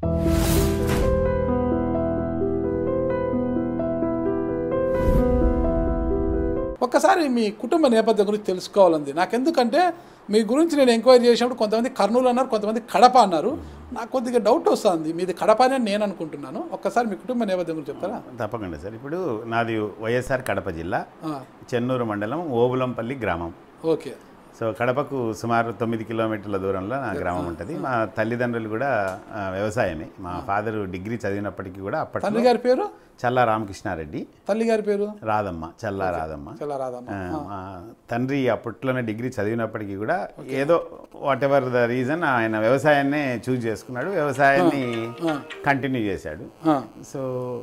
ఒక్కసారి మీ కుటుంబ నేపథ్యం గురించి తెలుసుకోవాలంది నాకెందుకంటే మీ గురించి నేను ఎంక్వైరీ చేసినప్పుడు కొంతమంది కర్నూలు అన్నారు కొంతమంది కడప అన్నారు నాకు కొద్దిగా డౌట్ వస్తుంది మీది కడప అని నేను అనుకుంటున్నాను ఒక్కసారి మీ కుటుంబ నేపథ్యం గురించి చెప్తారా తప్పకుండా సార్ ఇప్పుడు నాది వైఎస్ఆర్ కడప జిల్లా ఆ, చెన్నూరు మండలం ఓబులంపల్లి గ్రామం ఓకే సో కడపకు సుమారు తొమ్మిది కిలోమీటర్ల దూరంలో నా గ్రామం ఉంటుంది మా తల్లిదండ్రులు కూడా ఆ, వ్యవసాయమే మా ఫాదరు డిగ్రీ చదివినప్పటికీ కూడా అప్పట్లో తండ్రి గారి పేరు చల్లా రామకృష్ణారెడ్డి తల్లి గారి పేరు రాదమ్మ చల్లా రాదమ్మ చాలా రాదమ్మ ఆ, మా తండ్రి అప్పట్లోనే డిగ్రీ చదివినప్పటికీ కూడా ఏదో వాట్ ఎవర్ ద రీజన్ ఆయన వ్యవసాయాన్నే చూజ్ చేసుకున్నాడు వ్యవసాయాన్ని కంటిన్యూ చేశాడు ఆ, సో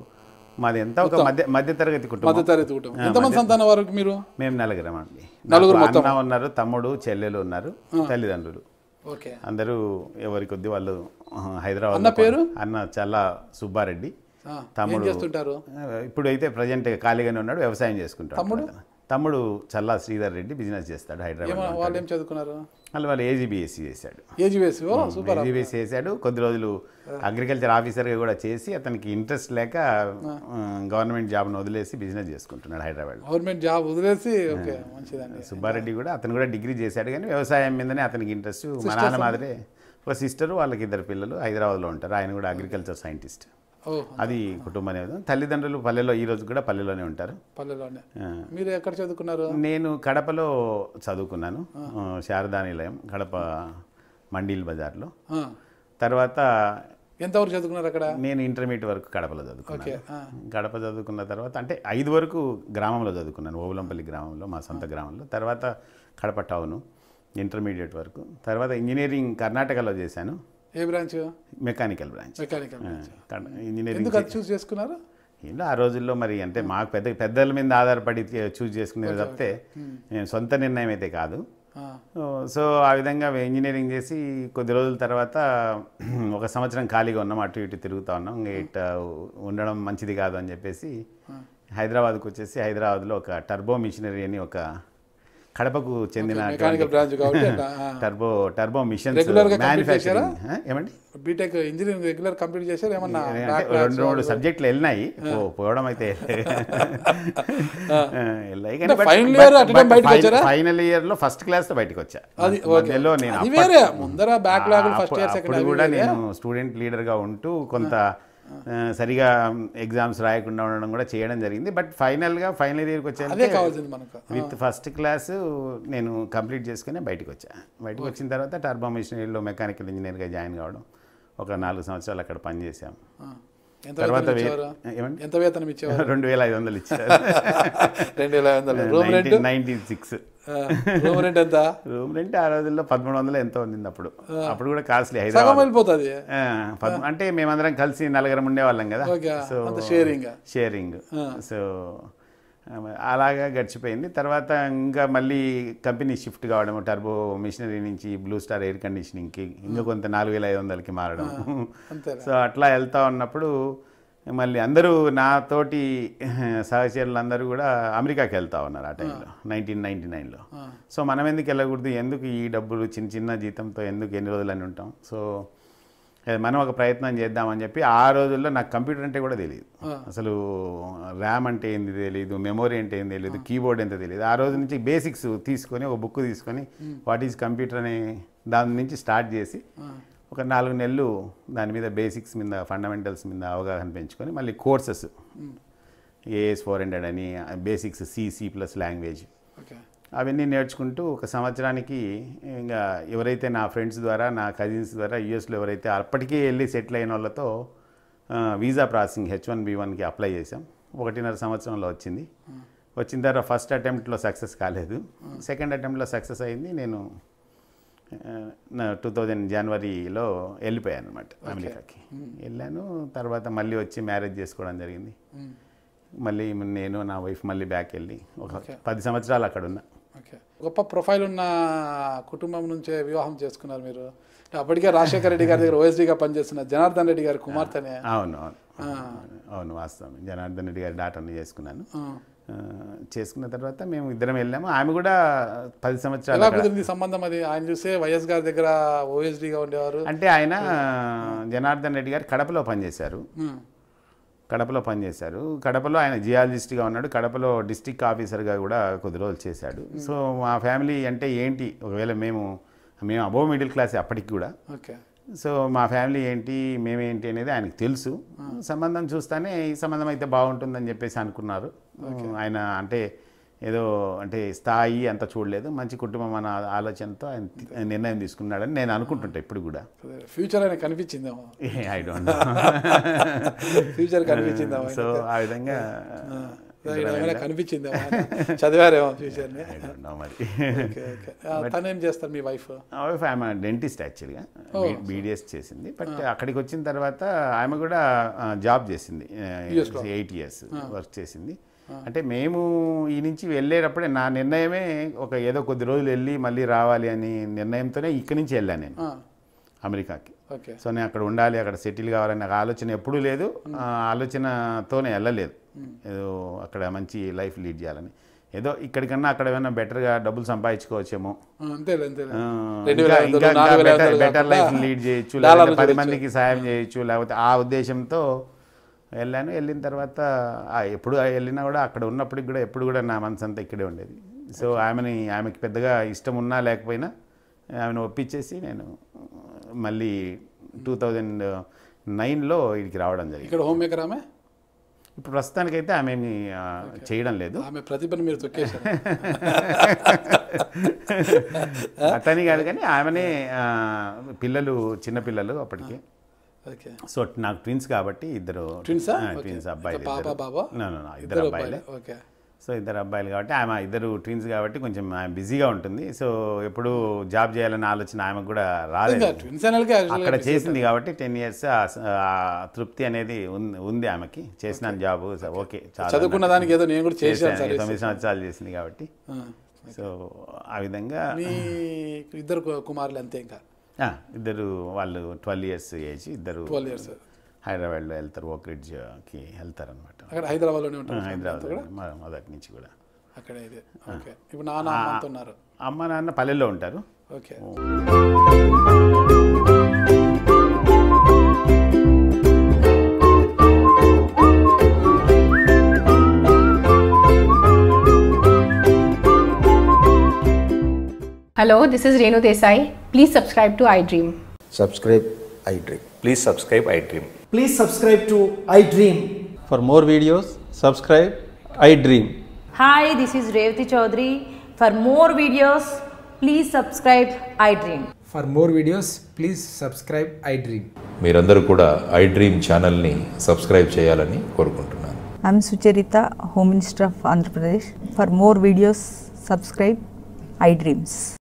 మాది ఎంత ఒక మధ్య మధ్యతరగతి కుటుంబం మధ్యతరగతి కుటుంబం ఎంతమంది సంతానం వరకు మీరు మేము నలుగురం అండి నలుగురు నాకు అన్న ఉన్నారు తమ్ముడు చెల్లెలు ఉన్నారు తల్లిదండ్రులు ఓకే అందరూ ఎవరి కొద్ది వాళ్ళు హైదరాబాద్ అన్న పేరు? అన్న చల్లా సుబ్బారెడ్డి ఆ, ఏం తమ్ముడు చేస్తుంటారు ఇప్పుడు అయితే ప్రజెంట్ ఖాళీగానే ఉన్నాడు వ్యవసాయం చేసుకుంటాడు తమ్ముడు? తమ్ముడు చల్లా శ్రీధర్ రెడ్డి బిజినెస్ చేస్తాడు హైదరాబాద్ ఏమో వాళ్ళు ఏం చదువుకున్నారు మళ్ళీ వాళ్ళు ఏజీబీఎస్సీ చేశాడు ఏజీవేసి ఓ సూపర్ ఏజీబీఎస్సీ చేశాడు కొద్ది రోజులు అగ్రికల్చర్ ఆఫీసర్గా కూడా చేసి అతనికి ఇంట్రెస్ట్ లేక గవర్నమెంట్ జాబ్ను వదిలేసి బిజినెస్ చేసుకుంటున్నాడు హైదరాబాద్ గవర్నమెంట్ జాబ్ వదిలేసి ఓకే మంచిదండి సుబ్బారెడ్డి కూడా అతను కూడా డిగ్రీ చేశాడు కానీ వ్యవసాయం మీదనే అతనికి ఇంట్రెస్ట్ మా నాన్న మాదిరే ఒక సిస్టర్ వాళ్ళకి ఇద్దరు పిల్లలు హైదరాబాద్లో ఉంటారు ఆయన కూడా అగ్రికల్చర్ సైంటిస్ట్ ఓ అది కుటుంబం అనేది తల్లిదండ్రులు పల్లెలో ఈ రోజు కూడా పల్లెలోనే ఉంటారు పల్లెలోనే ఆ. మీరు ఎక్కడ చదువుకున్నారు నేను కడపలో చదువుకున్నాను ఆ, శారదా నిలయం కడప మండీల్ బజార్లో ఆ, తర్వాత ఎంతవరకు చదువుకున్నారు అక్కడ నేను ఇంటర్మీడియట్ వరకు కడపలో ఓకే చదువుకున్నాను ఆ, కడప చదువుకున్న తర్వాత అంటే ఐదు వరకు గ్రామంలో చదువుకున్నాను ఓబులంపల్లి గ్రామంలో మా సొంత గ్రామంలో తర్వాత కడప టౌను ఇంటర్మీడియట్ వరకు తర్వాత ఇంజనీరింగ్ కర్ణాటకలో చేశాను ఏ branch mechanical branch mechanical engineering ఎందుకు అది చూస్ చేసుకున్నారు ఏంటో ఆ రోజుల్లో మరి అంటే మాకు పెద్ద పెద్దల మీద ఆధారపడి చూజ్ చేసుకునేది తప్పితే నేను సొంత నిర్ణయం అయితే కాదు ఆ, సో ఆ విధంగా ఇంజనీరింగ్ చేసి కొద్ది రోజుల తర్వాత ఒక సంవత్సరం ఖాళీగా ఉన్నాం అటు ఇటు తిరుగుతూ ఉన్నాం ఇంకా ఇట ఉండడం మంచిది కాదు అని చెప్పేసి హైదరాబాద్కి వచ్చేసి హైదరాబాద్లో ఒక టర్బో మిషనరీ అని ఒక కడపకు చెందిన మెకానికల్ బ్రాంచ్ కాబట్టి అట్లా, ఆ. టర్బో టర్బో మిషన్స్ Regular గా complete మ్యానుఫ్యాక్చరింగ్ ఏమండి బీటెక్ ఇంజనీరింగ్ రెగ్యులర్ కంప్లీట్ చేశారు ఏమన్నా అంటే back రెండు మూడు సబ్జెక్టులు వెళ్ళినాయి పో- పోవడం అయితే వెళ్ళాయి కానీ అంటే final year at a time బయటకు వచ్చారా? ఫైనల్ ఇయర్ లో ఫస్ట్ క్లాస్ తో బయటకు వచ్చా అది మధ్యలో నేను అది అప్పటి- వేరే ముందర బ్యాక్లాగ్ ఫస్ట్ అప్పుడు- ఇయర్ సెకండ్ అప్పుడు కూడా నేను స్టూడెంట్ లీడర్ గా ఉంటూ కొంత ఆ, సరిగా ఎగ్జామ్స్ రాయకుండా ఉండడం కూడా చేయడం జరిగింది బట్ ఫైనల్ గా ఫైనల్ ఇయర్కి అదే వచ్చే కావాల్సింది మనకు విత్ ఫస్ట్ క్లాస్ నేను కంప్లీట్ చేసుకుని బయటకు వచ్చా బయటకు వచ్చిన తర్వాత టర్బో మిషనరీలో మెకానికల్ ఇంజనీర్గా జాయిన్ కావడం ఒక నాలుగు సంవత్సరాలు అక్కడ పనిచేసాం ఆ. ఎంత తర్వాత వేతనం వే- ఇచ్చేవారు ఏమండి ఎంత వేతనం ఇచ్చేవారు రెండు వేల ఐదు వందలు ఇచ్చారు రెండు వేల ఐదు వందలు room rent nineteen six room rent ఎంత రూమ్ రెంట్ ఆ రోజుల్లో పదమూడు వందలు ఎంతో ఉంది అప్పుడు అప్పుడు కూడా కాస్ట్లీ సగం హైదరాబాద్ వెళ్ళిపోతుంది ఆ, పద్- అంటే మేమందరం కలిసి నలుగురం ఉండేవాళ్ళం కదా ఓకే సో అంత షేరింగ్ షేరింగ్ సో అలాగా గడిచిపోయింది తర్వాత ఇంకా మళ్ళీ కంపెనీ షిఫ్ట్ కావడం టర్బో మిషనరీ నుంచి బ్లూ స్టార్ ఎయిర్ కండిషనింగ్కి ఇంకా కొంత నాలుగు వేల ఐదు వందలకి మారడం అంతేనా సో అట్లా వెళ్తా ఉన్నప్పుడు మళ్ళీ అందరూ నాతోటి సహచరులు అందరూ కూడా అమెరికాకి వెళ్తా ఉన్నారు ఆ టైంలో నైన్టీన్ నైన్టీ నైన్లో సో మనం ఎందుకు వెళ్ళకూడదు ఎందుకు ఈ డబ్బులు చిన్న చిన్న జీతంతో ఎందుకు ఎన్ని రోజులు అని ఉంటాం సో ఏ, మనం ఒక ప్రయత్నం చేద్దామని చెప్పి ఆ రోజుల్లో నాకు కంప్యూటర్ అంటే కూడా తెలియదు అసలు ర్యామ్ అంటే ఏంది తెలియదు మెమొరీ అంటే ఏంది తెలియదు కీబోర్డ్ ఎంత తెలియదు ఆ రోజు నుంచి బేసిక్స్ తీసుకొని ఒక బుక్ తీసుకొని వాట్ ఈజ్ కంప్యూటర్ అనే దాని నుంచి స్టార్ట్ చేసి ఒక నాలుగు నెలలు దాని మీద బేసిక్స్ మీద ఫండమెంటల్స్ మీద అవగాహన పెంచుకొని మళ్ళీ కోర్సెస్ ఏఎస్ ఫోర్ హండ్రెడ్ అని basics C C plus language okay అవన్నీ నేర్చుకుంటూ ఒక సంవత్సరానికి ఇంకా ఎవరైతే నా ఫ్రెండ్స్ ద్వారా నా కజిన్స్ ద్వారా యూఎస్లో ఎవరైతే అప్పటికే వెళ్ళి సెటిల్ అయిన వాళ్ళతో ఆ, visa processing H one B వన్కి అప్లై చేసాం ఒకటిన్నర సంవత్సరంలో వచ్చింది వచ్చిన తర్వాత ఫస్ట్ అటెంప్ట్లో సక్సెస్ కాలేదు సెకండ్ అటెంప్ట్లో సక్సెస్ అయింది నేను టూ థౌజండ్ జనవరిలో వెళ్ళిపోయాను అనమాట అమెరికాకి వెళ్ళాను తర్వాత మళ్ళీ వచ్చి మ్యారేజ్ చేసుకోవడం జరిగింది మళ్ళీ నేను నా వైఫ్ మళ్ళీ బ్యాక్ వెళ్ళి ఒక పది సంవత్సరాలు అక్కడ ఉన్నా ఓకే గొప్ప ప్రొఫైల్ ఉన్న కుటుంబం నుంచే వివాహం చేసుకున్నారు మీరు అప్పటికే రాజశేఖర రెడ్డి గారి దగ్గర ఓఎస్డీగా పనిచేస్తున్న జనార్దన్ రెడ్డి గారి కుమార్తెనే అవును అవును అవును వాస్తవం జనార్దన్ రెడ్డి గారి డాటర్ని చేసుకున్నాను ఆ, ఆ, చేసుకున్న తర్వాత మేము ఇద్దరం వెళ్ళాము ఆమె కూడా పది సంవత్సరాలు ఎలా అక్కడ- కుదిరింది సంబంధం అది ఆయన చూస్తే వైఎస్ గారి దగ్గర ఓఎస్డీగా ఉండేవారు అంటే ఆయన జనార్దన్ రెడ్డి గారు కడపలో పనిచేశారు ఉమ్. కడపలో పనిచేశారు కడపలో ఆయన జియాలజిస్ట్గా ఉన్నాడు కడపలో డిస్టిక్ ఆఫీసర్గా కూడా కొద్ది రోజులు చేశాడు సో మా ఫ్యామిలీ అంటే ఏంటి ఒకవేళ మేము మేము అబోవ్ మిడిల్ క్లాస్ అప్పటికి కూడా ఓకే సో మా ఫ్యామిలీ ఏంటి మేమేంటి అనేది ఆయనకు తెలుసు సంబంధం చూస్తానే ఈ సంబంధం అయితే బాగుంటుందని చెప్పేసి అనుకున్నారు ఆయన అంటే ఏదో అంటే స్థాయి అంత చూడలేదు మంచి కుటుంబం అన్న ఆలోచనతో ఆయన తి- నిర్ణయం తీసుకున్నాడని నేను అనుకుంటుంటా ఇప్పుడు కూడా ఫ్యూచర్ ఆయన కనిపించిందేమో ఐ డోంట్ ఫ్యూచర్ కనిపించిందేమో సో ఆ విధంగా ఆయన ఏమైనా కనిపించిందేమో ఆయన చదివారేమో ఫ్యూచర్ని I don't know మరి ఓకే ఓకే ఆ, తను ఏం చేస్తారు మీ వైఫ్ వైఫ్ ఆమె డెంటిస్ట్ యాక్చువల్గా బీడిఎస్ చేసింది బట్ అక్కడికి వచ్చిన తర్వాత ఆమె కూడా జాబ్ చేసింది ఎయిట్ ఇయర్స్ వర్క్ చేసింది అంటే మేము ఈ నుంచి వెళ్ళేటప్పుడే నా నిర్ణయమే ఒక ఏదో కొద్ది రోజులు వెళ్ళి మళ్ళీ రావాలి అని నిర్ణయంతోనే ఇక్కడి నుంచి వెళ్ళాను నేను అమెరికాకి ఓకే సో నేను అక్కడ ఉండాలి అక్కడ సెటిల్ కావాలని నాకు ఆలోచన ఎప్పుడూ లేదు ఆ ఆలోచనతోనే వెళ్ళలేదు ఏదో అక్కడ మంచి లైఫ్ లీడ్ చేయాలని ఏదో ఇక్కడికన్నా అక్కడ ఏమైనా బెటర్గా డబ్బులు సంపాదించుకోవచ్చేమో అంతేలే అంతేలే ఆ, రెండు ఇంకా వేల ఐదు ఇంకా వందలు, నాలుగు వేల ఐదు బెటర్ వందలు బెటర్ కాకుండా లైఫ్ లీడ్ చేయొచ్చు డాలర్లు లేకపోతే పది చూడొచ్చు. మందికి సాయం చేయొచ్చు లేకపోతే ఆ ఉద్దేశంతో వెళ్ళాను వెళ్ళిన తర్వాత ఆ ఎప్పుడు వెళ్ళినా కూడా అక్కడ ఉన్నప్పటికి కూడా ఎప్పుడు కూడా నా మనసు అంతా ఇక్కడే ఉండేది సో ఆమెని ఆమెకి పెద్దగా ఇష్టం ఉన్నా లేకపోయినా ఆమెను ఒప్పించేసి నేను మళ్ళీ టూ థౌజండ్ నైన్లో ఇక్కడికి రావడం జరిగింది ఇక్కడ హోమ్ మేకర్ ఆమె ఇప్పుడు ప్రస్తుతానికైతే ఆమె ఏమీ ఆ, చేయడం లేదు ఆమె ప్రతిభను మీరు తొక్కేశారు అతని కాదు కానీ ఆమెనే ఆ, పిల్లలు చిన్న పిల్లలు అప్పటికి ఓకే సో నాకు ట్విన్స్ కాబట్టి ఇద్దరు ట్విన్సా ట్విన్స్ అబ్బాయిలు పాప ఇద్దరు. బాబా No, no, no, ఇద్దరు అబ్బాయిలే ఓకే సో ఇద్దరు అబ్బాయిలు కాబట్టి ఆమె ఇద్దరు ట్విన్స్ కాబట్టి కొంచెం ఆమె బిజీగా ఉంటుంది సో ఎప్పుడు జాబ్ చేయాలనే ఆలోచన ఆమెకు కూడా రాలేదు ట్విన్స్ అనేకే అక్కడ చేసింది కాబట్టి టెన్ ఇయర్స్ తృప్తి అనేది ఉంది ఉంది ఆమెకి చేసిన జాబ్ ఓకే చాలా చదువుకున్న దానికి ఏదో నేను కూడా చేశాను చేశాను. సార్ తొమ్మిది సంవత్సరాలు చేసింది కాబట్టి సో ఆ విధంగా మీ ఇద్దరు కు- కుమారులు అంతే ఇంకా ఆ, ఇద్దరు వాళ్ళు ట్వెల్వ్ ఇయర్స్ ఏజ్ ఇద్దరు ట్వెల్వ్ ఇయర్స్ హైదరాబాద్లో వెళ్తారు ఓక్ రిడ్జ్కి వెళ్తారు అనమాట అక్కడ హైదరాబాద్లోనే ఉంటారు హైదరాబాద్ మొ- మొదటి నుంచి కూడా అక్కడ ఇది ఓకే ఇప్పుడు నాన్న అమ్మంతా ఉన్నారు అమ్మ నాన్న పల్లెల్లో ఉంటారు okay Hello, this is Renu Desai. Please subscribe to iDream. subscribe iDream. Please subscribe iDream. Please subscribe to iDream. For more videos, subscribe I Dream. Hi, this is Revati Chaudhary. For more videos, please subscribe iDream. For more videos, please subscribe iDream. మీరందరూ కూడా iDream ఛానల్ని subscribe చేయాలని కోరుకుంటున్నాను I'm Sucharita, Home Minister of Andhra Pradesh. For more videos, subscribe iDreams.